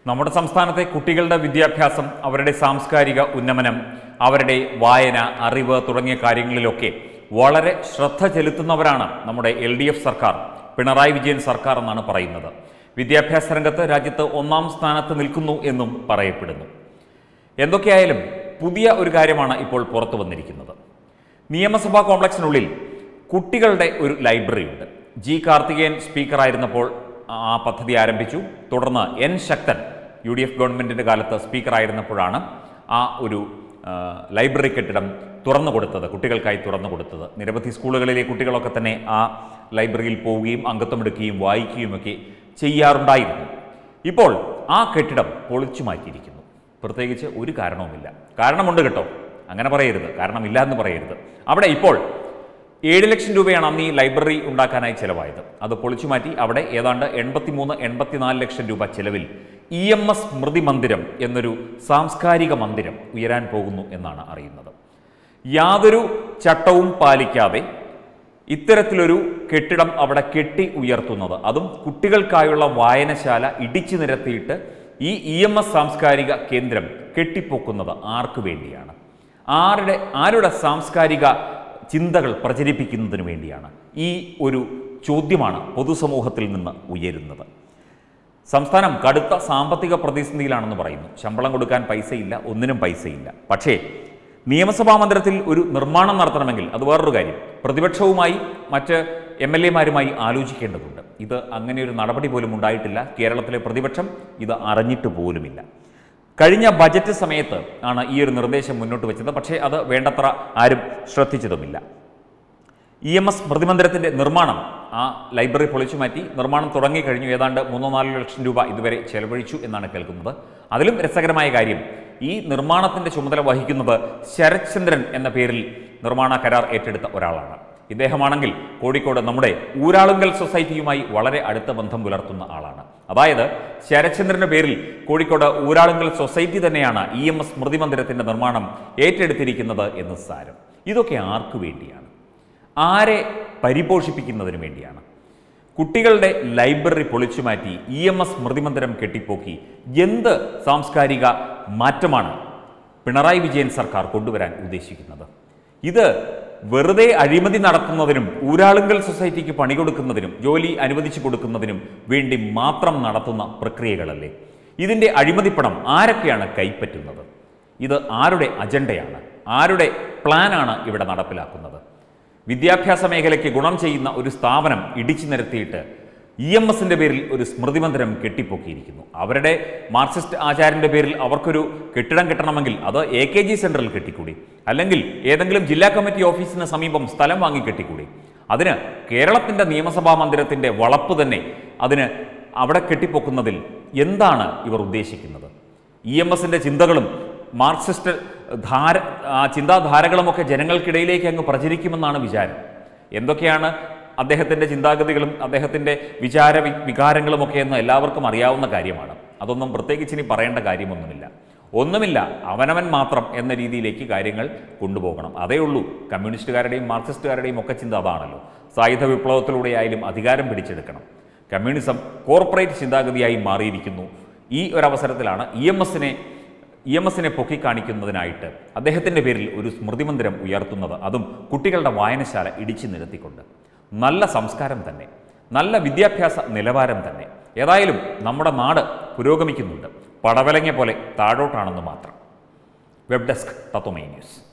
നമ്മുടെ സംസ്ഥാനത്തെ കുട്ടികളുടെ വിദ്യാഭ്യാസം അവരുടെ സാംസ്കാരിക ഉന്നമനം അവരുടെ വായന അറിവ് തുടങ്ങിയ കാര്യങ്ങളിലൊക്കെ വളരെ ശ്രദ്ധ ചെലുത്തുന്നവരാണ് നമ്മുടെ എൽ ഡി എഫ് സർക്കാർ പിണറായി വിജയൻ സർക്കാർ എന്നാണ് പറയുന്നത് വിദ്യാഭ്യാസ രംഗത്ത് രാജ്യത്ത് ഒന്നാം സ്ഥാനത്ത് നിൽക്കുന്നു എന്നും പറയപ്പെടുന്നു എന്തൊക്കെയായാലും പുതിയ ഒരു കാര്യമാണ് ഇപ്പോൾ പുറത്തു വന്നിരിക്കുന്നത് നിയമസഭാ കോംപ്ലക്സിനുള്ളിൽ കുട്ടികളുടെ ഒരു ലൈബ്രറി ഉണ്ട് ജി കാർത്തികേയൻ സ്പീക്കറായിരുന്നപ്പോൾ ആ പദ്ധതി ആരംഭിച്ചു തുടർന്ന് N Sakthan U D F ഗവൺമെൻറ്റിൻ്റെ കാലത്ത് സ്പീക്കറായിരുന്നപ്പോഴാണ് ആ ഒരു ആ, ലൈബ്രറി കെട്ടിടം തുറന്നു കൊടുത്തത് കുട്ടികൾക്കായി തുറന്നു കൊടുത്തത് നിരവധി സ്കൂളുകളിലെ കുട്ടികളൊക്കെ തന്നെ ആ ലൈബ്രറിയിൽ പോവുകയും അംഗത്വമെടുക്കുകയും വായിക്കുകയും ഒക്കെ ചെയ്യാറുണ്ടായിരുന്നു ഇപ്പോൾ ആ കെട്ടിടം പൊളിച്ചു മാറ്റിയിരിക്കുന്നു പ്രത്യേകിച്ച് ഒരു കാരണവുമില്ല കാരണമുണ്ട് കേട്ടോ അങ്ങനെ പറയരുത് കാരണമില്ല എന്ന് പറയരുത് അവിടെ ഇപ്പോൾ ഏഴ് ലക്ഷം രൂപയാണ് അന്ന് ഈ ലൈബ്രറി ഉണ്ടാക്കാനായി ചിലവായത് അത് പൊളിച്ചു മാറ്റി അവിടെ ഏതാണ്ട് എൺപത്തിമൂന്ന് എൺപത്തിനാല് ലക്ഷം രൂപ ചിലവിൽ ഇ എം എസ് സ്മൃതി മന്ദിരം എന്നൊരു സാംസ്കാരിക മന്ദിരം ഉയരാൻ പോകുന്നു എന്നാണ് അറിയുന്നത് യാതൊരു ചട്ടവും പാലിക്കാതെ ഇത്തരത്തിലൊരു കെട്ടിടം അവിടെ കെട്ടി ഉയർത്തുന്നത് അതും കുട്ടികൾക്കായുള്ള വായനശാല ഇടിച്ചു നിരത്തിയിട്ട് ഈ ഇ എം എസ് സാംസ്കാരിക കേന്ദ്രം കെട്ടിപ്പൊക്കുന്നത് ആർക്കു വേണ്ടിയാണ് ആരുടെ ആരുടെ സാംസ്കാരിക ചിന്തകൾ പ്രചരിപ്പിക്കുന്നതിന് വേണ്ടിയാണ് ഈ ഒരു ചോദ്യമാണ് പൊതുസമൂഹത്തിൽ നിന്ന് ഉയരുന്നത് സംസ്ഥാനം കടുത്ത സാമ്പത്തിക പ്രതിസന്ധിയിലാണെന്ന് പറയുന്നു ശമ്പളം കൊടുക്കാൻ പൈസയില്ല ഒന്നിനും പൈസയില്ല പക്ഷേ നിയമസഭാ മന്ദിരത്തിൽ ഒരു നിർമ്മാണം നടത്തണമെങ്കിൽ അത് വേറൊരു കാര്യം പ്രതിപക്ഷവുമായി മറ്റ് എം എൽ എമാരുമായി ആലോചിക്കേണ്ടതുണ്ട് ഇത് അങ്ങനെ ഒരു നടപടി പോലും ഉണ്ടായിട്ടില്ല കേരളത്തിലെ പ്രതിപക്ഷം ഇത് അറിഞ്ഞിട്ട് പോലുമില്ല കഴിഞ്ഞ ബജറ്റ് സമയത്ത് ആണ് ഈ ഒരു നിർദ്ദേശം മുന്നോട്ട് വെച്ചത് പക്ഷേ അത് വേണ്ടത്ര ആരും ശ്രദ്ധിച്ചതുമില്ല ഇ എം എസ് പ്രതിമന്ദിരത്തിൻ്റെ നിർമ്മാണം ആ ലൈബ്രറി പൊളിച്ചു മാറ്റി നിർമ്മാണം തുടങ്ങിക്കഴിഞ്ഞു ഏതാണ്ട് മൂന്നോ നാലോ ലക്ഷം രൂപ ഇതുവരെ ചെലവഴിച്ചു എന്നാണ് കേൾക്കുന്നത് അതിലും രസകരമായ കാര്യം ഈ നിർമ്മാണത്തിൻ്റെ ചുമതല വഹിക്കുന്നത് ശരത്ചന്ദ്രൻ എന്ന പേരിൽ നിർമ്മാണ കരാർ ഏറ്റെടുത്ത ഒരാളാണ് ഇദ്ദേഹമാണെങ്കിൽ കോഴിക്കോട് നമ്മുടെ ഊരാളുങ്കൽ സൊസൈറ്റിയുമായി വളരെ അടുത്ത ബന്ധം പുലർത്തുന്ന ആളാണ് അതായത് ശരത്ചന്ദ്രന്റെ പേരിൽ കോഴിക്കോട് ഊരാളുങ്കൽ സൊസൈറ്റി തന്നെയാണ് ഇ എം എസ് സ്മൃതി മന്ദിരത്തിന്റെ നിർമ്മാണം ഏറ്റെടുത്തിരിക്കുന്നത് എന്ന് സാരം ഇതൊക്കെ ആർക്കു വേണ്ടിയാണ് ആരെ പരിപോഷിപ്പിക്കുന്നതിന് വേണ്ടിയാണ് കുട്ടികളുടെ ലൈബ്രറി പൊളിച്ചുമാറ്റി ഇ എം എസ് സ്മൃതിമന്ദിരം കെട്ടിപ്പോക്കി എന്ത് സാംസ്കാരിക മാറ്റമാണ് പിണറായി വിജയൻ സർക്കാർ കൊണ്ടുവരാൻ ഉദ്ദേശിക്കുന്നത് ഇത് വെറുതെ അഴിമതി നടത്തുന്നതിനും ഊരാളുങ്കൽ സൊസൈറ്റിക്ക് പണി കൊടുക്കുന്നതിനും ജോലി അനുവദിച്ചു കൊടുക്കുന്നതിനും വേണ്ടി മാത്രം നടത്തുന്ന പ്രക്രിയകളല്ലേ ഇതിൻ്റെ അഴിമതിപ്പണം ആരൊക്കെയാണ് കൈപ്പറ്റുന്നത് ഇത് ആരുടെ അജണ്ടയാണ് ആരുടെ പ്ലാനാണ് ഇവിടെ നടപ്പിലാക്കുന്നത് വിദ്യാഭ്യാസ മേഖലയ്ക്ക് ഗുണം ചെയ്യുന്ന ഒരു സ്ഥാപനം ഇടിച്ചു നിരത്തിയിട്ട് ഇ എം എസിന്റെ പേരിൽ ഒരു സ്മൃതി മന്ദിരം കെട്ടിപ്പൊക്കിയിരിക്കുന്നു അവരുടെ മാർക്സിസ്റ്റ് ആചാര്യന്റെ പേരിൽ അവർക്കൊരു കെട്ടിടം കെട്ടണമെങ്കിൽ അത് എ കെ ജി സെന്ററിൽ കെട്ടിക്കൂടി അല്ലെങ്കിൽ ഏതെങ്കിലും ജില്ലാ കമ്മിറ്റി ഓഫീസിന് സമീപം സ്ഥലം വാങ്ങി കെട്ടിക്കൂടി അതിന് കേരളത്തിന്റെ നിയമസഭാ മന്ദിരത്തിന്റെ വളപ്പ് തന്നെ അതിന് അവിടെ കെട്ടിപ്പൊക്കുന്നതിൽ എന്താണ് ഇവർ ഉദ്ദേശിക്കുന്നത് ഇ എം എസിന്റെ ചിന്തകളും മാർക്സിസ്റ്റ് ധാര ആ ചിന്താധാരകളുമൊക്കെ ജനങ്ങൾക്കിടയിലേക്ക് അങ്ങ് പ്രചരിക്കുമെന്നാണ് വിചാരം എന്തൊക്കെയാണ് അദ്ദേഹത്തിൻ്റെ ചിന്താഗതികളും അദ്ദേഹത്തിൻ്റെ വിചാര വി- വികാരങ്ങളുമൊക്കെ എന്ന് എല്ലാവർക്കും അറിയാവുന്ന കാര്യമാണ് അതൊന്നും പ്രത്യേകിച്ച് ഇനി പറയേണ്ട കാര്യമൊന്നുമില്ല ഒന്നുമില്ല അവനവൻ മാത്രം എന്ന രീതിയിലേക്ക് കാര്യങ്ങൾ കൊണ്ടുപോകണം അതേ ഉള്ളൂ കമ്മ്യൂണിസ്റ്റുകാരുടെയും മാർക്സിസ്റ്റുകാരുടെയും ഒക്കെ ചിന്ത അതാണല്ലോ സായുധ വിപ്ലവത്തിലൂടെയായാലും അധികാരം പിടിച്ചെടുക്കണം കമ്മ്യൂണിസം കോർപ്പറേറ്റ് ചിന്താഗതിയായി മാറിയിരിക്കുന്നു ഈ ഒരവസരത്തിലാണ് ഇ എം എസിനെ ഇ എം എസിനെ പൊക്കിക്കാണിക്കുന്നതിനായിട്ട് അദ്ദേഹത്തിൻ്റെ പേരിൽ ഒരു സ്മൃതി മന്ദിരം ഉയർത്തുന്നത് അതും കുട്ടികളുടെ വായനശാല ഇടിച്ചു നിരത്തിക്കൊണ്ട് നല്ല സംസ്കാരം തന്നെ നല്ല വിദ്യാഭ്യാസ നിലവാരം തന്നെ ഏതായാലും നമ്മുടെ നാട് പുരോഗമിക്കുന്നുണ്ട് പടവലങ്ങ പോലെ താഴോട്ടാണെന്ന് മാത്രം വെബ് ഡെസ്ക് തത്വമൈ ന്യൂസ്